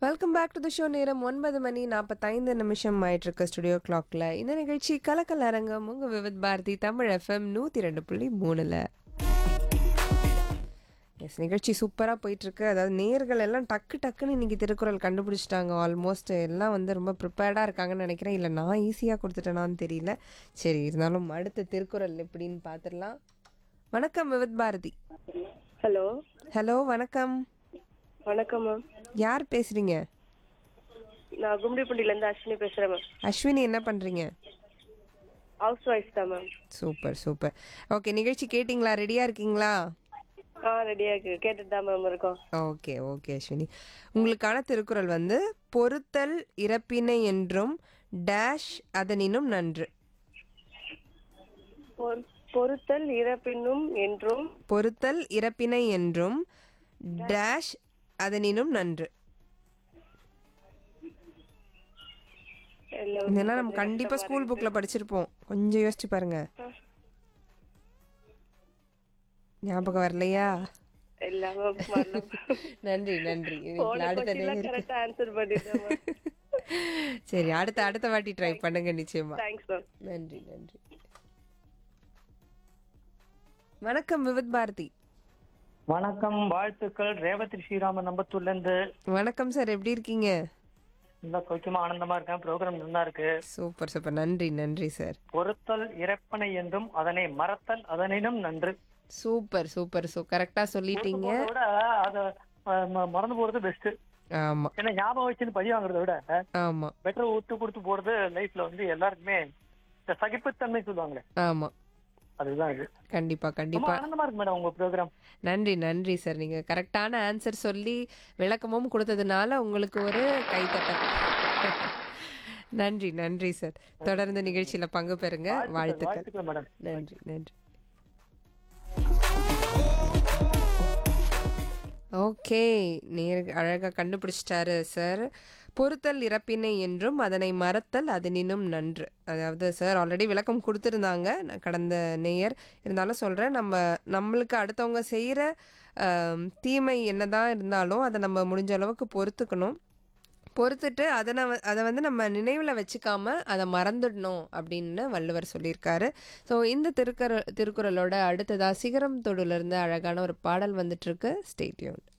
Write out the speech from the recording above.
welcome back to the show நேரம் ஒன்பது மணி நாற்பத்தைந்து நிமிஷம் ஆயிட்டு இருக்கு ஸ்டுடியோ கிளாக்ல இந்த நிகழ்ச்சி கலக்கல் அரங்கம் உங்க விவித் பாரதி தமிழ் எஃப்எம் நூத்தி ரெண்டு புள்ளி மூணுல எஸ் நிகழ்ச்சி சூப்பராக போயிட்டு இருக்கு அதாவது நேர்கள் எல்லாம் டக்கு டக்குன்னு இன்னைக்கு திருக்குறள் கண்டுபிடிச்சிட்டாங்க ஆல்மோஸ்ட் எல்லாம் வந்து ரொம்ப ப்ரிப்பேர்டாக இருக்காங்கன்னு நினைக்கிறேன் இல்லை நான் ஈஸியாக கொடுத்துட்டேனான்னு தெரியல சரி இருந்தாலும் அடுத்த திருக்குறள் எப்படின்னு பார்த்துடலாம் வணக்கம் விவித் பாரதி ஹலோ ஹலோ வணக்கம் வணக்கம் மேம் யார் பேசுறீங்க நான் கும்டிப்பண்டிலேருந்து அஸ்வினி பேசுகிறேன் மேம் அஸ்வினி என்ன பண்ணுறீங்க ஹவுஸ் ஒய்ஃப் தான் மேம் சூப்பர் சூப்பர் ஓகே நிகழ்ச்சி கேட்டிங்களா ரெடியாக இருக்கீங்களா ஆ ரெடியாக இருக்கு கேட்டுட்டு தான் மேம் இருக்கோம் ஓகே ஓகே அஸ்வினி உங்களுக்கான திருக்குறள் வந்து பொறுத்தல் இறப்பினை என்றும் டேஷ் அதனினும் நன்று பொ- பொறுத்தல் இறப்பினும் என்றும் பொறுத்தல் இறப்பினை என்றும் டேஷ் அதனினும் நன்று எல்லாம் இதெல்லாம் நம்ம கண்டிப்பாக ஸ்கூல் புக்கில் படிச்சிருப்போம் கொஞ்சம் யோசிச்சு பாருங்க ஞாபகம் வரலையா எல்லாமே வரலாம் நன்றி நன்றி இதுல போன அடுத்த கொஸ்டின்லாம் நேரம் கரெக்டாக ஆன்சர் பண்ணிட்டேன் மேம் சரி அடுத்த அடுத்த வாட்டி ட்ரை பண்ணுங்க நிச்சயமா தேங்க்ஸ் மேம் நன்றி நன்றி வணக்கம் விவித் பாரதி வணக்கம் வாழ்த்துக்கள் ரேவதி ஸ்ரீராமன் நம்பத்தூர்ல இருந்து வணக்கம் சார் எப்படி இருக்கீங்க நல்லா சௌக்கியமா ஆனந்தமா இருக்கேன் ப்ரோக்ராம் நல்லா இருக்கு சூப்பர் சூப்பர் நன்றி நன்றி சார் பொறுத்தல் இறப்பனை என்றும் அதனை மறத்தல் அதனினும் நன்று சூப்பர் சூப்பர் சூ கரெக்டாக சொல்லிட்டீங்க போறதை விட அத அஹ், ம- மறந்து போறது பெஸ்ட் ஆமா ஏன்னா ஞாபகம் வச்சுன்னு பழி வாங்குறத விட ஆமா பெட்டர் விட்டு கொடுத்து போறது லைஃப்ல வந்து எல்லாருக்குமே இந்த சகிப்புத்தன்மை சொல்லுவாங்களே ஆமா அதுதான் இது கண்டிப்பா ரொம்ப கண்டிப்பா ஆனந்தமா இருக்கு மேடம் உங்க ப்ரோக்ராம் நன்றி நன்றி சார் நீங்க கரெக்டான ஆன்சர் சொல்லி விளக்கமும் கொடுத்ததுனால உங்களுக்கு ஒரு கைத்தட்டல் நன்றி நன்றி சார் தொடர்ந்து நிகழ்ச்சியில பங்கு பெறுங்க வாழ்த்துக்கள் வாழ்த்துக்கள் மேடம் நன்றி நன்றி ஓகே நேர் அழகாக கண்டுபிடிச்சிட்டாரு சார் பொறுத்தல் இறப்பினை என்றும் அதனை மறத்தல் அதனினும் நன்று அதாவது சார் ஆல்ரெடி விளக்கம் கொடுத்துருந்தாங்க நான் கடந்த நேயர் இருந்தாலும் சொல்கிறேன் நம்ம நம்மளுக்கு அடுத்தவங்க செய்கிற தீமை என்னதான் இருந்தாலும் அதை நம்ம முடிஞ்ச அளவுக்கு பொறுத்துக்கணும் பொறுத்துட்டு அதை நம்ம அதை வந்து நம்ம நினைவில் வச்சுக்காம அதை மறந்துடணும் அப்படின்னு வள்ளுவர் சொல்லியிருக்காரு ஸோ இந்த திருக்குறள் திருக்குறளோட அடுத்ததா சிகரம் தொடுலேருந்து அழகான ஒரு பாடல் வந்துட்டு இருக்கு ஸ்டேட்யூன்